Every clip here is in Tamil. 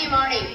மார்னிங்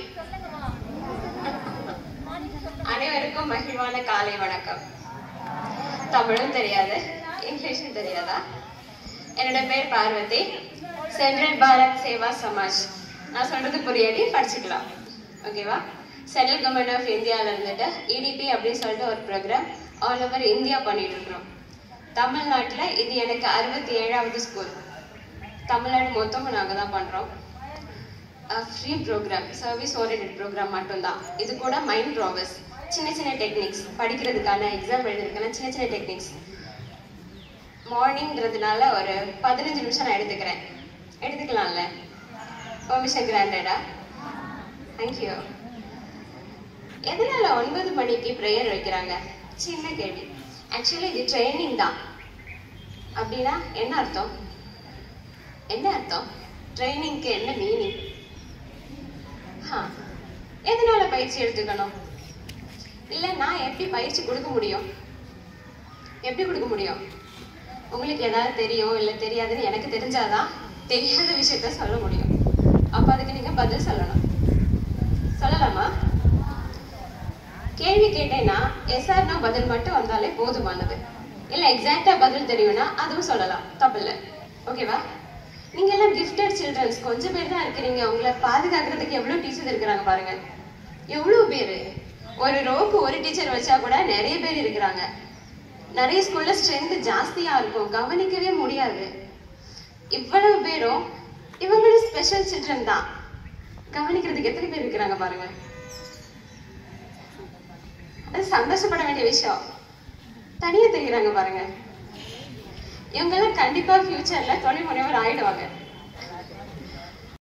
அனைவருக்கும் மகிழ்வான காலை வணக்கம் தமிழும் தெரியாது இங்கிலீஷும் தெரியாதா என்னோட பேர் பார்வதி சென்ட்ரல் பாரத் சேவா சமாஜ் நான் சொல்றது புரியாடி படிச்சுக்கலாம் ஓகேவா சென்ட்ரல் கவர்மெண்ட் ஆஃப் இந்தியாவில் இருந்துட்டு இடிபி அப்படின்னு சொல்லிட்டு ஒரு ப்ரோக்ராம் ஆல் ஓவர் இந்தியா பண்ணிட்டு இருக்கிறோம் தமிழ்நாட்டில் இது எனக்கு அறுபத்தி ஏழாவது ஸ்கூல் தமிழ்நாடு மொத்தமும் நாங்கள் தான் பண்ணுறோம் free programme service orient programme மட்டும்தான் இது கூட மைண்ட் ப்ராவஸ் சின்ன சின்ன டெக்னிக்ஸ் படிக்கிறதுக்கான எக்ஸாம் எழுதுறதுக்கான சின்ன சின்ன டெக்னிக்ஸ் மார்னிங்கிறதுனால ஒரு பதினஞ்சு நிமிஷம் நான் எடுத்துக்கிறேன் எடுத்துக்கலாம்ல பெர்மிஷன் கிராண்டடா தேங்க்யூ எதனால ஒன்பது மணிக்கு ப்ரேயர் வைக்கிறாங்க சின்ன கேள்வி ஆக்சுவலி இது ட்ரைனிங் தான் அப்படின்னா என்ன அர்த்தம் என்ன அர்த்தம் ட்ரைனிங்க்கு என்ன மீனிங் எதனால பயிற்சி எடுத்துக்கணும் இல்ல நான் எப்படி பயிற்சி கொடுக்க முடியும் எப்படி கொடுக்க முடியும் உங்களுக்கு ஏதாவது தெரியும் இல்ல தெரியாதுன்னு எனக்கு தெரிஞ்சாதான் தெரியாத விஷயத்த சொல்ல முடியும் அப்ப அதுக்கு நீங்க பதில் சொல்லணும் சொல்லலாமா கேள்வி கேட்டேன்னா எஸ்ஆர்னா பதில் மட்டும் வந்தாலே போதுமானது இல்ல எக்ஸாக்டா பதில் தெரியும்னா அதுவும் சொல்லலாம் தப்பில்ல ஓகேவா நீங்க எல்லாம் கிஃப்டட் சில்ட்ரன்ஸ் கொஞ்சம் பேர் தான் இருக்கிறீங்க உங்களை பாதுகாக்கிறதுக்கு எவ்வளவு டீச்சர்ஸ் இருக்கிறாங்க பாருங்க எவ்வளவு பேரு ஒரு ரோக்கு ஒரு டீச்சர் வச்சா கூட நிறைய பேர் இருக்கிறாங்க நிறைய ஸ்கூல்ல ஸ்ட்ரென்த் ஜாஸ்தியா இருக்கும் கவனிக்கவே முடியாது இவ்வளவு பேரும் இவங்களும் ஸ்பெஷல் சில்ட்ரன் தான் கவனிக்கிறதுக்கு எத்தனை பேர் இருக்கிறாங்க பாருங்க அது சந்தோஷப்பட வேண்டிய விஷயம் தனியா தெரியுறாங்க பாருங்க இவங்க எல்லாம் கண்டிப்பா ஃபியூச்சர்ல தொழில் முனைவர் ஆயிடுவாங்க